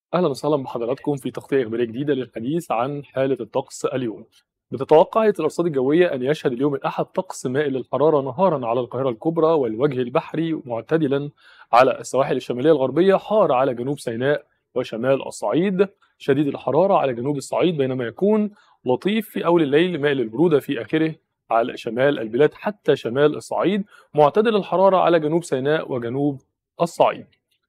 أهلا وسهلا بحضراتكم في تغطية إخبارية جديدة للحديث عن حالة الطقس اليوم. بتتوقع هيئة الأرصاد الجوية أن يشهد اليوم الأحد طقس مائل للحرارة نهارا على القاهرة الكبرى والوجه البحري معتدلا على السواحل الشمالية الغربية حار على جنوب سيناء وشمال الصعيد شديد الحرارة على جنوب الصعيد بينما يكون لطيف في أول الليل مائل البرودة في آخره على شمال البلاد حتى شمال الصعيد معتدل الحرارة على جنوب سيناء وجنوب الصعيد.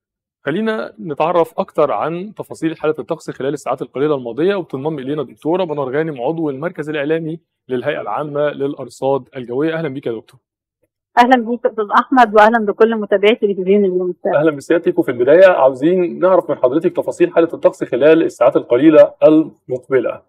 خلينا نتعرف اكتر عن تفاصيل حاله الطقس خلال الساعات القليله الماضيه وبتنضم الينا الدكتوره منار غانم عضو المركز الاعلامي للهيئه العامه للارصاد الجويه اهلا بيك يا دكتور اهلا بيك استاذ احمد واهلا بكل متابعي تلفزيون اليوم اهلا بسيادتك وفي البدايه عاوزين نعرف من حضرتك تفاصيل حاله الطقس خلال الساعات القليله المقبله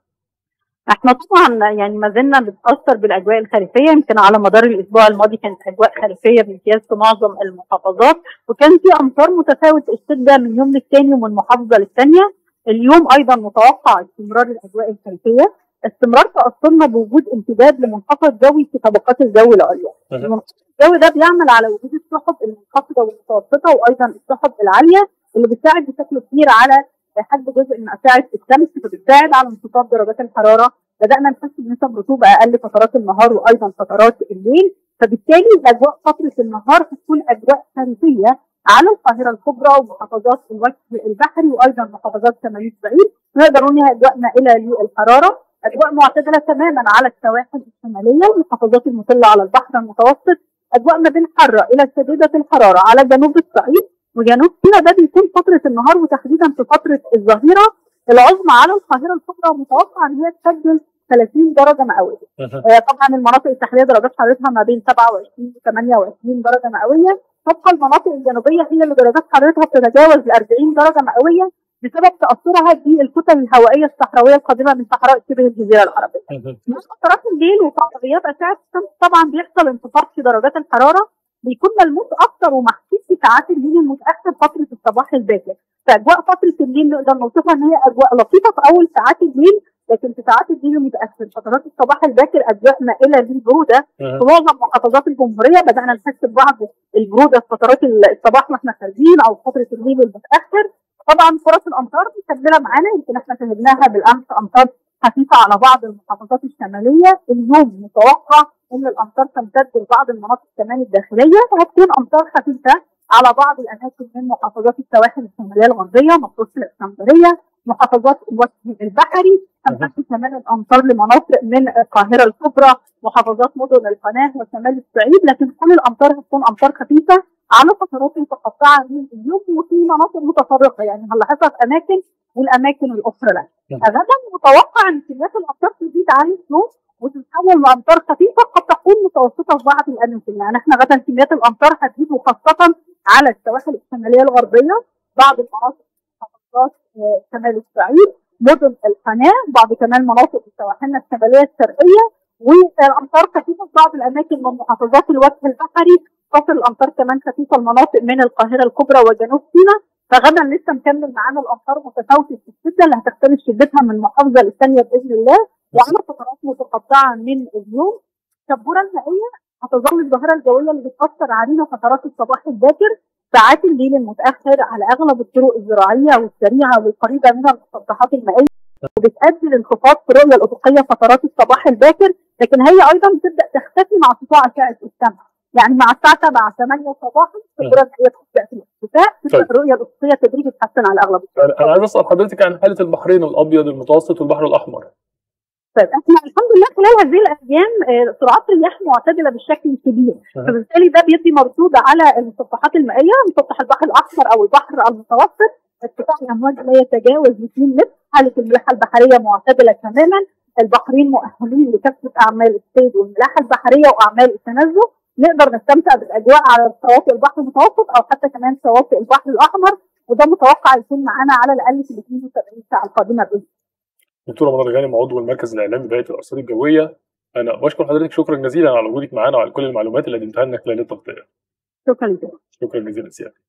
احنا طبعا يعني ما زلنا بنتاثر بالاجواء الخريفيه يمكن على مدار الاسبوع الماضي كانت اجواء خريفيه بامتياز في معظم المحافظات وكان في امطار متفاوت الشده من يوم للتاني ومن محافظه للثانيه اليوم ايضا متوقع استمرار الاجواء الخريفيه استمرار تاثرنا بوجود امتداد لمنخفض جوي في طبقات الجو العليا المنخفض الجوي ده بيعمل على وجود السحب المنخفضه والمتوسطه وايضا السحب العاليه اللي بتساعد بشكل كبير على حد جزء من اشعه الشمس فبتساعد على انخفاض درجات الحراره بدانا نحس بنسب رطوبه اقل فترات النهار وايضا فترات الليل فبالتالي الاجواء فتره النهار هتكون اجواء خريفيه على القاهره الكبرى ومحافظات الوجه البحري وايضا محافظات شمال الصعيد نقدر نقول انها اجواء مائله للحراره اجواء معتدله تماما على السواحل الشماليه المحافظات المطله على البحر المتوسط اجواء ما بين حاره الى شديده الحراره على جنوب الصعيد وجنوب سيناء ده بيكون فتره النهار وتحديدا في فتره الظهيره العظمى على القاهره الكبرى متوقع ان هي تسجل 30 درجه مئويه. آه طبعا المناطق الساحليه درجات حرارتها ما بين 27 و 28 درجه مئويه، تبقى المناطق الجنوبيه هي اللي درجات حرارتها بتتجاوز ال 40 درجه مئويه بسبب تاثرها بالكتل الهوائيه الصحراويه القادمه من صحراء شبه الجزيره العربيه. في فترات الليل وفترات اشعه الشمس طبعا بيحصل انخفاض في درجات الحراره بيكون ملموس اكثر ومحسوس في ساعات الليل المتاخر فتره الصباح الباكر. فاجواء فتره الليل نقدر نوصفها ان هي اجواء لطيفه في اول ساعات الليل لكن في ساعات الليل المتاخر فترات الصباح الباكر اجواء مائله للبروده في معظم محافظات الجمهوريه بدانا نحس ببعض البروده في فترات الصباح واحنا خارجين او فتره الليل المتاخر طبعا فرص الامطار مكمله معانا يمكن احنا شاهدناها بالامس امطار خفيفه على بعض المحافظات الشماليه اليوم متوقع ان الامطار تمتد لبعض المناطق كمان الداخليه وهتكون امطار خفيفه على بعض الاماكن من محافظات السواحل الشماليه الغربيه مطروح الاسكندريه محافظات الوجه البحري هنحس كمان الامطار لمناطق من القاهره الكبرى محافظات مدن القناه وشمال الصعيد لكن كل الامطار هتكون امطار خفيفه على فترات متقطعه من اليوم وفي مناطق متفرقه يعني هنلاحظها في اماكن والاماكن الاخرى لا غدا متوقع ان كميات الامطار تزيد عن اليوم وتتحول لامطار خفيفه قد تكون متوسطه في بعض الاماكن يعني احنا غدا كميات الامطار هتزيد وخاصه على السواحل الشماليه الغربيه بعض المناطق محافظات شمال الصعيد مدن القناه بعض كمان مناطق سواحلنا الشماليه الشرقيه والامطار خفيفه في بعض الاماكن من محافظات الوجه البحري تصل الامطار كمان خفيفه لمناطق من القاهره الكبرى وجنوب سيناء فغدا لسه مكمل معانا الامطار متفاوته في الشده اللي هتختلف شدتها من محافظه للثانيه باذن الله وعلى فترات متقطعه من اليوم الشبوره المائيه هتظل الظاهره الجويه اللي بتاثر علينا فترات الصباح الباكر ساعات الليل المتاخر على اغلب الطرق الزراعيه والسريعه والقريبه من المسطحات المائيه وبتؤدي لانخفاض في الرؤيه الافقيه فترات الصباح الباكر لكن هي ايضا بتبدا تختفي مع سطوع اشعه الشمس يعني مع الساعه 7 8 صباحا الصوره هي بتبدا في الاختفاء تبدا الرؤيه الافقيه تدريجيا تتحسن على اغلب الطرق. انا عايز اسال حضرتك عن حاله البحرين الابيض المتوسط والبحر الاحمر طيب احنا الحمد لله خلال هذه الايام سرعات الرياح معتدله بالشكل الكبير فبالتالي ده بيدي مردود على المسطحات المائيه مسطح البحر الاحمر او البحر المتوسط ارتفاع الامواج لا يتجاوز 200 متر حاله الملاحه البحريه معتدله تماما البحرين مؤهلين لكافه اعمال الصيد والملاحه البحريه واعمال التنزه نقدر نستمتع بالاجواء على شواطئ البحر المتوسط او حتى كمان شواطئ البحر الاحمر وده متوقع يكون معانا على الاقل في ال 72 ساعه القادمه باذن دكتوره منار غانم عضو المركز الاعلامي بهيئه الارصاد الجويه انا بشكر حضرتك شكرا جزيلا على وجودك معانا وعلى كل المعلومات اللي قدمتها لنا خلال التغطيه شكرا جزيلا شكرا جزيلا سيادتك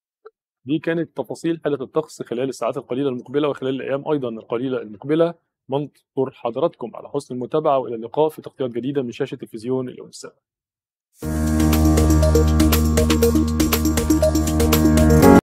دي كانت تفاصيل حاله الطقس خلال الساعات القليله المقبله وخلال الايام ايضا القليله المقبله منشكر حضراتكم على حسن المتابعه والى اللقاء في تغطيات جديده من شاشه تلفزيون اليوم السابع